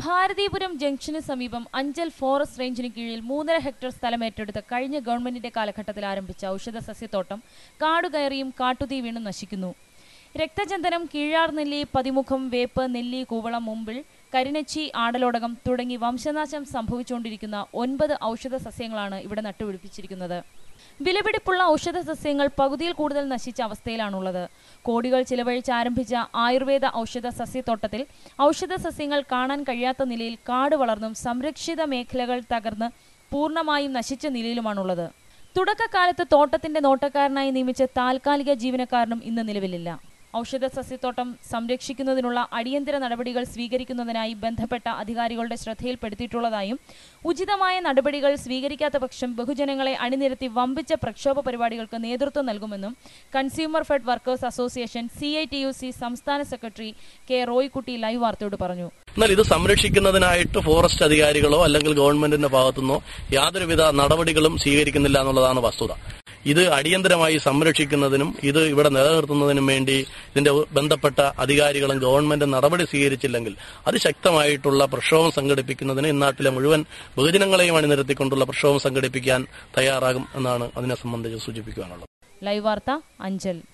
Bharathipuram junction സമീപം Anchal forest റേഞ്ചിന് കീഴിൽ മൂന്നര ഹെക്ടർ സ്ഥലം ഏറ്റെടുത്ത് കഴിഞ്ഞ ഗവൺമെന്റിന്റെ കാലഘട്ടത്തിൽ ആരംഭിച്ച ഔഷധ സസ്യത്തോട്ടം കാടുകയറിയും കാട്ടുതീ വീണും നശിക്കുന്നു രക്തചന്ദനം കീഴാർ നെല്ലി പതിമുഖം വേപ്പ് നെല്ലി കൂവളം മുമ്പിൾ കരിനച്ചി ആടലോടകം തുടങ്ങി വംശനാശം സംഭവിച്ചുകൊണ്ടിരിക്കുന്ന ഒൻപത് ഔഷധ സസ്യങ്ങളാണ് ഇവിടെ നട്ടുപിടിപ്പിച്ചിരിക്കുന്നത് വിലപിടിപ്പുള്ള ഔഷധ സസ്യങ്ങൾ പകുതിയിൽ കൂടുതൽ നശിച്ച അവസ്ഥയിലാണുള്ളത് കോടികൾ ചിലവഴിച്ച് ആരംഭിച്ച ആയുർവേദ ഔഷധ സസ്യത്തോട്ടത്തിൽ ഔഷധ സസ്യങ്ങൾ കാണാൻ കഴിയാത്ത നിലയിൽ കാട് വളർന്നും സംരക്ഷിത മേഖലകൾ തകർന്ന് പൂർണ്ണമായും നശിച്ച നിലയിലുമാണുള്ളത് തുടക്കകാലത്ത് തോട്ടത്തിന്റെ നോട്ടക്കാരനായി നിയമിച്ച താൽക്കാലിക ജീവനക്കാരനും ഇന്ന് നിലവിലില്ല ഔഷധ സസ്യത്തോട്ടം സംരക്ഷിക്കുന്നതിനുള്ള അടിയന്തര നടപടികൾ സ്വീകരിക്കുന്നതിനായി ബന്ധപ്പെട്ട അധികാരികളുടെ ശ്രദ്ധയിൽപ്പെടുത്തിയിട്ടുള്ളതായും ഉചിതമായ നടപടികൾ സ്വീകരിക്കാത്ത പക്ഷം ബഹുജനങ്ങളെ അണിനിരത്തി വമ്പിച്ച പ്രക്ഷോഭ പരിപാടികൾക്ക് നേതൃത്വം നൽകുമെന്നും consumer fed workers association C I T U C സംസ്ഥാന സെക്രട്ടറി കെ റോയ്ക്കുട്ടി ലൈവ് വാർത്തയോട് പറഞ്ഞു എന്നാൽ ഇത് സംരക്ഷിക്കുന്നതിനായിട്ട് ഫോറസ്റ്റ് അധികാരികളോ അല്ലെങ്കിൽ ഗവൺമെന്റിന്റെ ഭാഗത്തുനിന്നോ യാതൊരുവിധ നടപടികളും സ്വീകരിക്കുന്നില്ല എന്നുള്ളതാണ് വസ്തുത ഇത് അടിയന്തരമായി സംരക്ഷിക്കുന്നതിനും ഇത് ഇവിടെ നിലനിർത്തുന്നതിനും വേണ്ടി ഇതിന്റെ ബന്ധപ്പെട്ട അധികാരികളും ഗവൺമെന്റും നടപടി സ്വീകരിച്ചില്ലെങ്കിൽ അതിശക്തമായിട്ടുള്ള പ്രക്ഷോഭം സംഘടിപ്പിക്കുന്നതിന് ഇന്നാട്ടിലെ മുഴുവൻ ബഹുജനങ്ങളെയും അണിനിരത്തിക്കൊണ്ടുള്ള പ്രക്ഷോഭം സംഘടിപ്പിക്കാൻ തയ്യാറാകും എന്നാണ് അതിനെ സംബന്ധിച്ച് സൂചിപ്പിക്കാനുള്ളത് ലൈവ് വാർത്ത അഞ്ചൽ